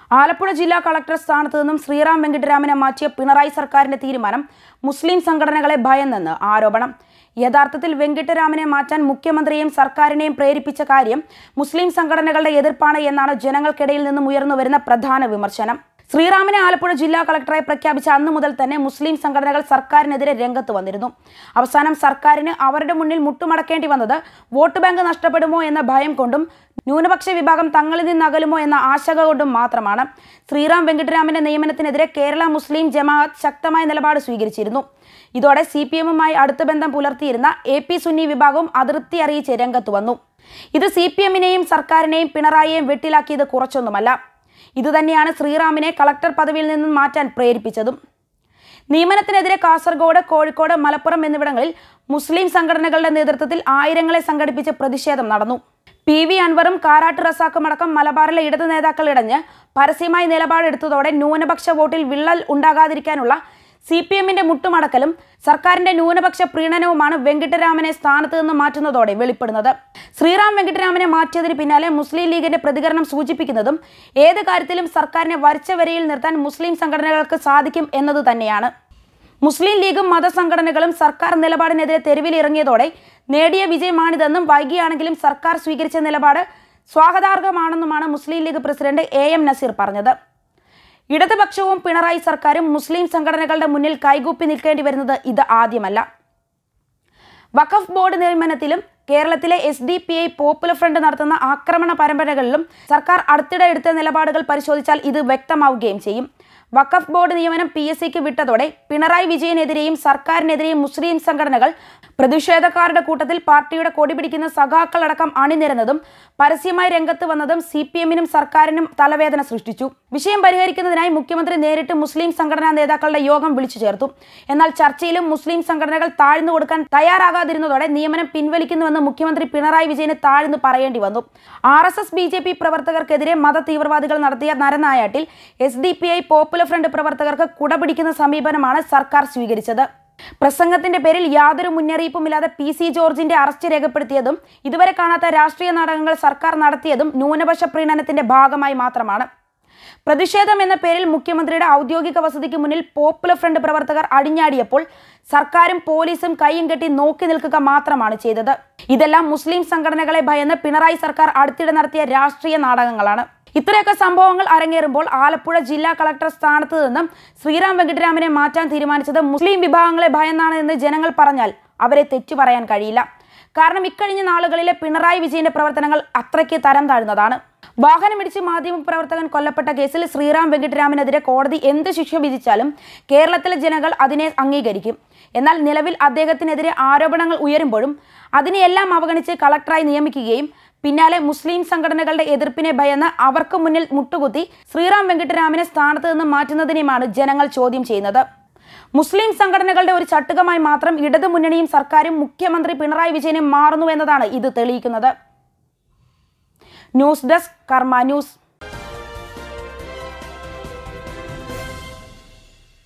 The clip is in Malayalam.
ആലപ്പുഴ ജില്ലാ കളക്ടർ സ്ഥാനത്ത് നിന്നും ശ്രീറാം വെങ്കിട്ടരാമനെ മാറ്റിയ പിണറായി സർക്കാരിന്റെ തീരുമാനം മുസ്ലിം സംഘടനകളെ ഭയന്നെന്ന് ആരോപണം യഥാർത്ഥത്തിൽ വെങ്കിട്ടരാമനെ മാറ്റാൻ മുഖ്യമന്ത്രിയെയും സർക്കാരിനെയും പ്രേരിപ്പിച്ച കാര്യം മുസ്ലിം സംഘടനകളുടെ എതിർപ്പാണ് എന്നാണ് ജനങ്ങൾക്കിടയിൽ നിന്നും ഉയർന്നുവരുന്ന പ്രധാന വിമർശനം ശ്രീറാമിനെ ആലപ്പുഴ ജില്ലാ കളക്ടറായി പ്രഖ്യാപിച്ച അന്നു മുതൽ തന്നെ മുസ്ലിം സംഘടനകൾ സർക്കാരിനെതിരെ രംഗത്ത് വന്നിരുന്നു അവസാനം സർക്കാരിന് അവരുടെ മുന്നിൽ മുട്ടുമടക്കേണ്ടി വന്നത് വോട്ട് ബാങ്ക് നഷ്ടപ്പെടുമോ എന്ന ഭയം കൊണ്ടും ന്യൂനപക്ഷ വിഭാഗം തങ്ങളിൽ നിന്ന് അകലുമോ എന്ന ആശങ്ക കൊണ്ടും മാത്രമാണ് ശ്രീറാം വെങ്കിട്ടരാമന്റെ നിയമനത്തിനെതിരെ കേരള മുസ്ലിം ജമാഅത്ത് ശക്തമായ നിലപാട് സ്വീകരിച്ചിരുന്നു ഇതോടെ സി പി എമ്മുമായി അടുത്ത ബന്ധം പുലർത്തിയിരുന്ന എ പി സുന്നി വിഭാഗവും അതൃപ്തി അറിയിച്ച് രംഗത്ത് വന്നു ഇത് സി പി എമ്മിനെയും സർക്കാരിനെയും പിണറായിയെയും വെട്ടിലാക്കിയത് കുറച്ചൊന്നുമല്ല ഇതുതന്നെയാണ് ശ്രീറാമിനെ കളക്ടർ പദവിയിൽ നിന്നും മാറ്റാൻ പ്രേരിപ്പിച്ചതും നിയമനത്തിനെതിരെ കാസർഗോഡ് കോഴിക്കോട് മലപ്പുറം എന്നിവിടങ്ങളിൽ മുസ്ലിം സംഘടനകളുടെ നേതൃത്വത്തിൽ ആയിരങ്ങളെ സംഘടിപ്പിച്ച് പ്രതിഷേധം നടന്നു പി വി അൻവറും കാരാട്ട് റസാഖും അടക്കം മലബാറിലെ ഇടത് നേതാക്കൾ ഇടഞ്ഞ് പരസ്യമായി നിലപാടെടുത്തതോടെ ന്യൂനപക്ഷ വോട്ടിൽ വിള്ളൽ ഉണ്ടാകാതിരിക്കാനുള്ള സി പി എമ്മിന്റെ മുട്ടുമടക്കലും സർക്കാരിന്റെ ന്യൂനപക്ഷ പ്രീണനവുമാണ് വെങ്കിട്ടരാമനെ സ്ഥാനത്ത് നിന്ന് മാറ്റുന്നതോടെ വെളിപ്പെടുന്നത് ശ്രീറാം വെങ്കിട്ടരാമനെ മാറ്റിയതിന് പിന്നാലെ മുസ്ലിം ലീഗിന്റെ പ്രതികരണം സൂചിപ്പിക്കുന്നതും ഏത് കാര്യത്തിലും സർക്കാരിനെ വരച്ച വരയിൽ നിർത്താൻ മുസ്ലിം സംഘടനകൾക്ക് സാധിക്കും എന്നത് തന്നെയാണ് മുസ്ലിം ലീഗും മതസംഘടനകളും സർക്കാർ നിലപാടിനെതിരെ തെരുവിലിറങ്ങിയതോടെ നേടിയ വിജയമാണിതെന്നും വൈകിയാണെങ്കിലും സർക്കാർ സ്വീകരിച്ച നിലപാട് സ്വാഗതാർഹമാണെന്നുമാണ് Muslim League president A M Naseer പറഞ്ഞത് ഇടതുപക്ഷവും പിണറായി സർക്കാരും മുസ്ലിം സംഘടനകളുടെ മുന്നിൽ കൈകൂപ്പി നിൽക്കേണ്ടി വരുന്നത് ഇത് ആദ്യമല്ല വഖഫ് ബോർഡ് നിയമനത്തിലും കേരളത്തിലെ S D P I Popular Front നടത്തുന്ന ആക്രമണ പരമ്പരകളിലും സർക്കാർ അടുത്തിടെ എടുത്ത നിലപാടുകൾ പരിശോധിച്ചാൽ ഇത് വ്യക്തമാവുകയും ചെയ്യും വഖഫ് ബോർഡ് നിയമനം പി എസ് സിക്ക് വിട്ടതോടെ പിണറായി വിജയനെതിരെയും സർക്കാരിനെതിരെയും മുസ്ലിം സംഘടനകൾ പ്രതിഷേധക്കാരുടെ കൂട്ടത്തിൽ പാർട്ടിയുടെ കൊടി പിടിക്കുന്ന സഖാക്കളടക്കം അണിനിരന്നതും പരസ്യമായി രംഗത്ത് വന്നതും സി പി എമ്മിനും സർക്കാരിനും തലവേദന സൃഷ്ടിച്ചു വിഷയം പരിഹരിക്കുന്നതിനായി മുഖ്യമന്ത്രി നേരിട്ട് മുസ്ലിം സംഘടനാ നേതാക്കളുടെ യോഗം വിളിച്ചു ചേർത്തു എന്നാൽ ചർച്ചയിലും മുസ്ലിം സംഘടനകൾ താഴ്ന്നു കൊടുക്കാൻ തയ്യാറാകാതിരുന്നതോടെ നിയമനം പിൻവലിക്കുന്നുവെന്ന് മുഖ്യമന്ത്രി പിണറായി വിജയന് താഴ്ന്നു പറയേണ്ടി വന്നു R S S B J P പ്രവർത്തകർക്കെതിരെ മത തീവ്രവാദികൾ നടത്തിയ നരനായാട്ടിൽ S D P I Popular Front പ്രവർത്തകർക്ക് കുടപിടിക്കുന്ന സമീപനമാണ് സർക്കാർ സ്വീകരിച്ചത് പ്രസംഗത്തിന്റെ പേരിൽ യാതൊരു മുന്നറിയിപ്പുമില്ലാതെ പി സി ജോർജിന്റെ അറസ്റ്റ് രേഖപ്പെടുത്തിയതും ഇതുവരെ കാണാത്ത രാഷ്ട്രീയ നാടകങ്ങൾ സർക്കാർ നടത്തിയതും ന്യൂനപക്ഷ പ്രീണനത്തിന്റെ ഭാഗമായി മാത്രമാണ് പ്രതിഷേധം എന്ന പേരിൽ മുഖ്യമന്ത്രിയുടെ ഔദ്യോഗിക വസതിക്ക് മുന്നിൽ പോപ്പുലർ ഫ്രണ്ട് പ്രവർത്തകർ അടിഞ്ഞാടിയപ്പോൾ സർക്കാരും പോലീസും കൈയും കെട്ടി നോക്കി നിൽക്കുക മാത്രമാണ് ചെയ്തത് ഇതെല്ലാം മുസ്ലിം സംഘടനകളെ ഭയന്ന് പിണറായി സർക്കാർ അടുത്തിടെ നടത്തിയ രാഷ്ട്രീയ നാടകങ്ങളാണ് ഇത്രയൊക്കെ സംഭവങ്ങൾ അരങ്ങേറുമ്പോൾ ആലപ്പുഴ ജില്ലാ കളക്ടർ സ്ഥാനത്ത് നിന്നും ശ്രീറാം വെങ്കിട്ടരാമനെ മാറ്റാൻ തീരുമാനിച്ചത് മുസ്ലിം വിഭാഗങ്ങളെ ഭയന്നാണ് എന്ന് ജനങ്ങൾ പറഞ്ഞാൽ അവരെ തെറ്റു പറയാൻ കഴിയില്ല കാരണം ഇക്കഴിഞ്ഞ നാളുകളിലെ പിണറായി വിജയന്റെ പ്രവർത്തനങ്ങൾ അത്രയ്ക്ക് തരം താഴ്ന്നതാണ് വാഹനമിടിച്ച് മാധ്യമ പ്രവർത്തകൻ കൊല്ലപ്പെട്ട കേസിൽ ശ്രീറാം വെങ്കിട്ടരാമനെതിരെ കോടതി എന്ത് ശിക്ഷ വിധിച്ചാലും കേരളത്തിലെ ജനങ്ങൾ അതിനെ അംഗീകരിക്കും എന്നാൽ നിലവിൽ അദ്ദേഹത്തിനെതിരെ ആരോപണങ്ങൾ ഉയരുമ്പോഴും അതിനെയെല്ലാം അവഗണിച്ച് കളക്ടറായി നിയമിക്കുകയും പിന്നാലെ മുസ്ലിം സംഘടനകളുടെ എതിർപ്പിനെ ഭയന്ന് അവർക്ക് മുന്നിൽ മുട്ടുകുത്തി ശ്രീറാം വെങ്കിട്ടരാമനെ സ്ഥാനത്ത് നിന്ന് മാറ്റുന്നതിനെയുമാണ് ജനങ്ങൾ ചോദ്യം ചെയ്യുന്നത് മുസ്ലിം സംഘടനകളുടെ ഒരു ചട്ടുകമായി മാത്രം ഇടതു മുന്നണിയും സർക്കാരും മുഖ്യമന്ത്രി പിണറായി വിജയനും മാറുന്നു എന്നതാണ് ഇത് തെളിയിക്കുന്നത് ന്യൂസ് ഡെസ്ക് കർമ്മ ന്യൂസ്